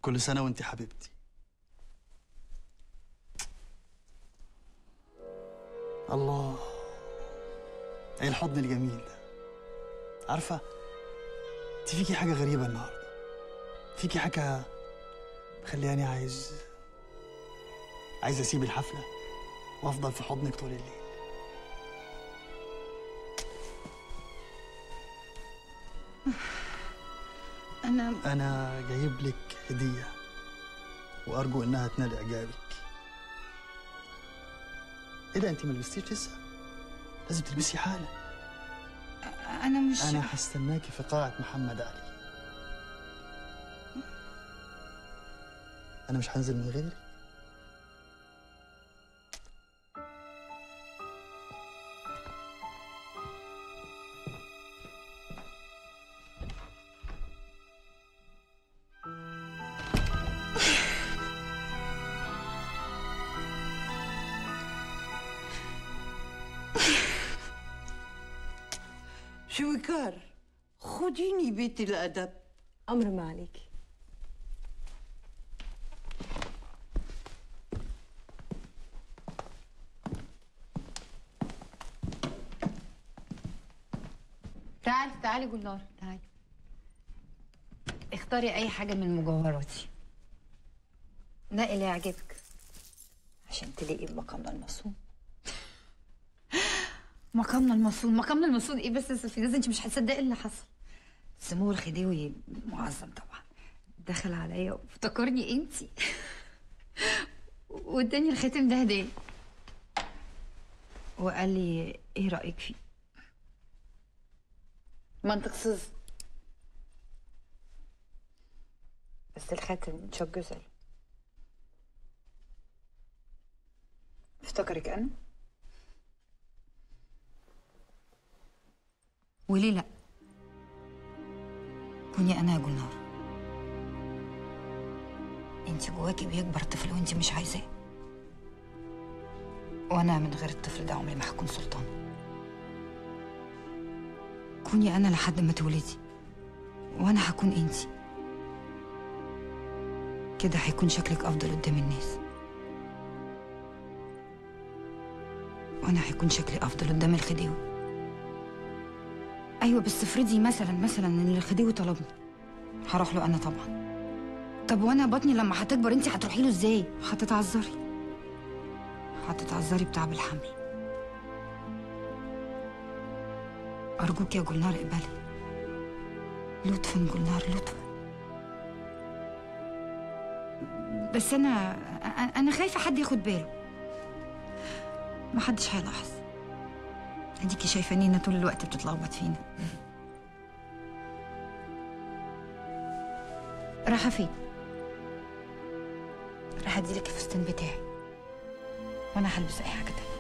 كل سنة وانت حبيبتي الله ايه الحضن الجميل ده عارفة انت فيكي حاجة غريبة النهاردة فيكي حاجة مخلياني عايز عايز اسيب الحفلة وافضل في حضنك طول الليل أنا انا جايب لك هدية وارجو انها تنال اعجابك ايه ده انت ما لبستيش لسه لازم تلبسي حالا أنا مش انا هستناكي في قاعة محمد علي انا مش هنزل من غيرك شويكار خديني بيت الأدب أمر ما عليك تعالي تعالي جولنار تعالي اختاري أي حاجة من مجوهراتي نقي اللي يعجبك عشان تلاقي مقامنا المصون مقامنا المصون مقامنا المصون ايه بس يا سفينة انت مش هتصدقي اللي حصل سمو الخديوي معظم طبعا دخل عليا وافتكرني انتي واداني الخاتم ده هديه وقال لي ايه رايك فيه منطق صز بس الخاتم شق جزل افتكرك انا وليه لا كوني انا يا جولنار انت جواكي بيكبر طفل وانت مش عايزاه وانا من غير الطفل ده عمري ما هكون سلطانه كوني انا لحد ما تولدي وانا هكون انتي كده هيكون شكلك افضل قدام الناس وانا هيكون شكلي افضل قدام الخديوي ايوه بس افرضي مثلا مثلا ان الخديوي طلبني هروح له انا طبعا طب وانا بطني لما هتكبر انت هتروحي له ازاي هتتعذري هتتعذري بتعب الحمل ارجوك يا جولنار اقبلي لطفا جولنار لطفا بس انا انا خايفه حد ياخد باله محدش هيلاحظ اديكي شايفه نينا طول الوقت بتتلخبط فينا رايحه فين راح اديلك الفستان بتاعي وانا هلبس اي حاجه تانية